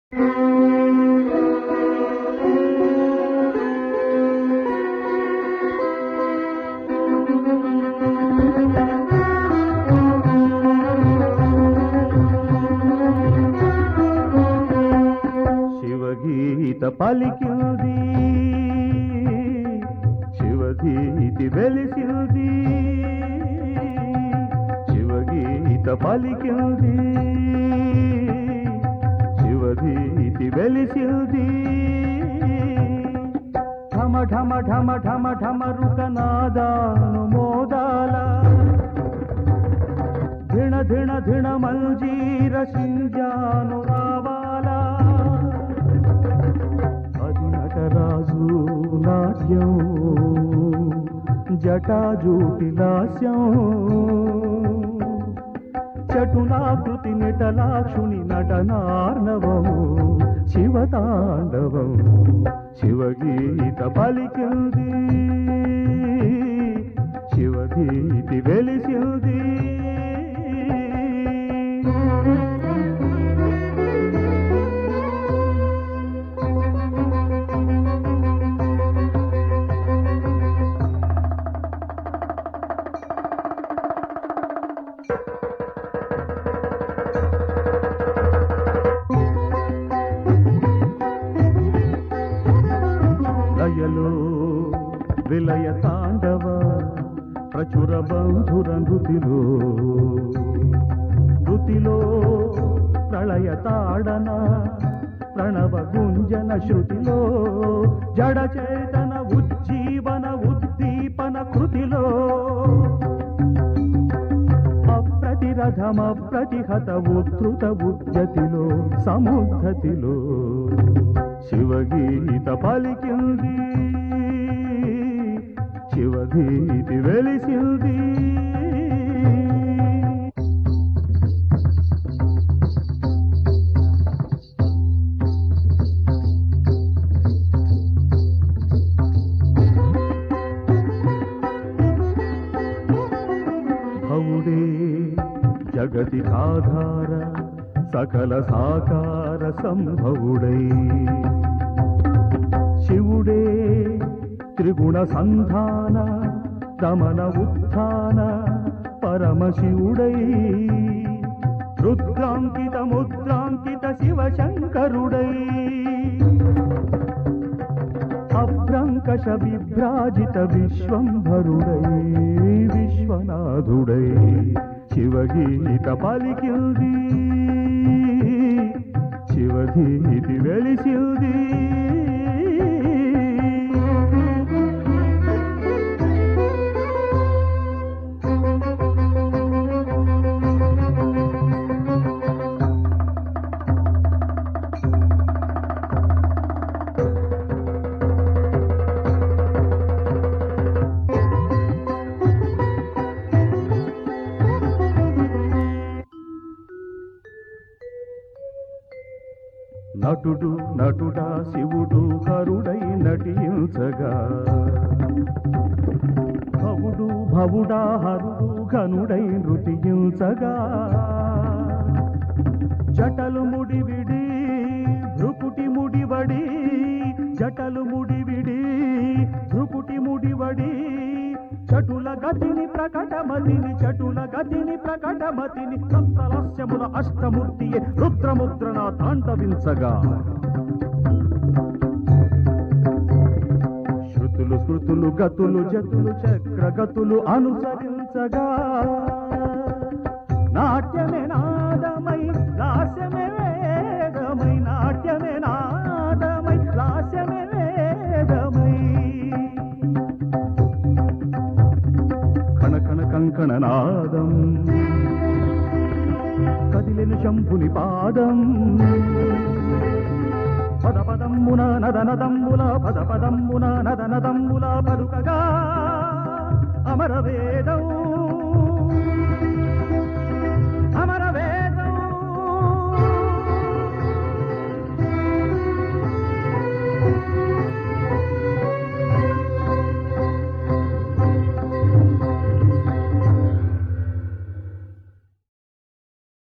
శివగీత పలికింది శివగీతి వెలిసింది శివగీత పలికింది శివగీతి వెలిసింది ఢమ ఢమ ఢమ ఢమ ఢమ రుకనాదాను మోదాల ధిణ ధిణ ధిణ మంజీర సింజాను రావాలా అది నటరాజు నాట్యం జటాజూటి లాస్యం చటులాకృతి నిటలాక్షుని నటనార్ణవము శివతాండవం శివగీత పలికింది శివగీతి వెలిసింది లయలో విలయ తాండవ ప్రచుర బంధుర నృతిలో నృతిలో ప్రళయ తాడన ప్రణవ గుంజన శృతిలో జడ చేతన ఉజ్జీవన ఉద్దీపన కృతిలో అప్రతిరథమ ప్రతిహత ఉద్ధృత ఉద్యతిలో సముద్ధతిలో శివగీత పలికింది శివగీతి వెలిసింది భవుడే జగతి ఆధార సకల సాకార సంభవుడై శివుడే త్రిగుణ సంధాన దమన ఉత్థాన పరమశివుడై రుద్రాంకిత ముద్రాంకిత శివశంకరుడై అభ్రంకష విభ్రాజిత విశ్వంభరుడై విశ్వనాథుడై శివగీత పలికింది శివగీతి వెలిసింది నటుడు నటుడా శివుడు హరుడై నటించగా భవుడు భవుడా హరుడు ఘనుడై నృతించగా జటలు ముడివిడి భృకుటి ముడివడి జటలు ముడివిడి భృకుటి ముడివడి చటుల గతిని ప్రకటమతిని చటుల గతిని ప్రకటమతిని సప్తలస్యముల అష్టమూర్తియే రుద్రముద్రణ తాండవించగా శృతులు స్మృతులు గతులు జతులు చక్రగతులు అనుసరించగా నాట్యమే నాదమై లాస్యమే వేదమై నాట్యమే నాదమై లాస్యమే వేదమై కణ కణ కంకణ నాదం కదిలెను శంభుని పాదం పద పదమ్మున నదనదమ్ముల పద పదమ్మున నదనదమ్ముల పలుకగా అమర వేదం